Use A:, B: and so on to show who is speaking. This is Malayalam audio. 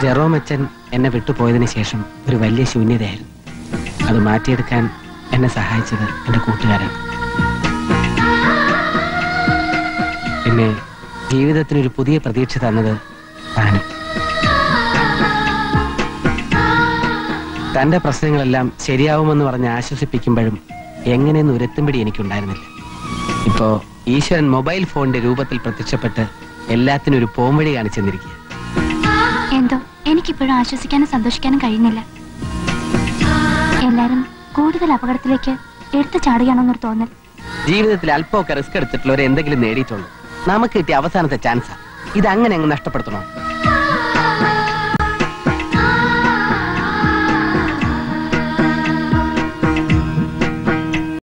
A: ജെറോമച്ചൻ എന്നെ വിട്ടുപോയതിനു ശേഷം ഒരു വലിയ ശൂന്യതയായിരുന്നു അത് മാറ്റിയെടുക്കാൻ എന്നെ സഹായിച്ചത് എന്റെ കൂട്ടുകാരാണ് പിന്നെ ജീവിതത്തിനൊരു പുതിയ പ്രതീക്ഷ തന്നത് താനും തന്റെ പ്രശ്നങ്ങളെല്ലാം ശരിയാവുമെന്ന് പറഞ്ഞ് ആശ്വസിപ്പിക്കുമ്പോഴും എങ്ങനെയെന്ന് ഉരത്തുംപിടി എനിക്കുണ്ടായിരുന്നില്ല ഇപ്പോ ഈശ്വരൻ മൊബൈൽ ഫോണിന്റെ രൂപത്തിൽ പ്രത്യക്ഷപ്പെട്ട് എല്ലാത്തിനും ഒരു പോംവഴി കാണിച്ചെന്നിരിക്കുക
B: എന്തോ എനിക്കിപ്പോഴും ആശ്വസിക്കാനും സന്തോഷിക്കാനും കഴിയുന്നില്ല എല്ലാരും കൂടുതൽ അപകടത്തിലേക്ക് എടുത്തു ചാടുകയാണെന്നൊരു തോന്നൽ
A: ജീവിതത്തിൽ അല്പമൊക്കെ റിസ്ക് എടുത്തിട്ടുള്ളവരെ എന്തെങ്കിലും നേടിയിട്ടുള്ളൂ നമുക്ക് കിട്ടിയ അവസാനത്തെ ചാൻസാ ഇത് അങ്ങനെ അങ്ങ് നഷ്ടപ്പെടുത്തണോ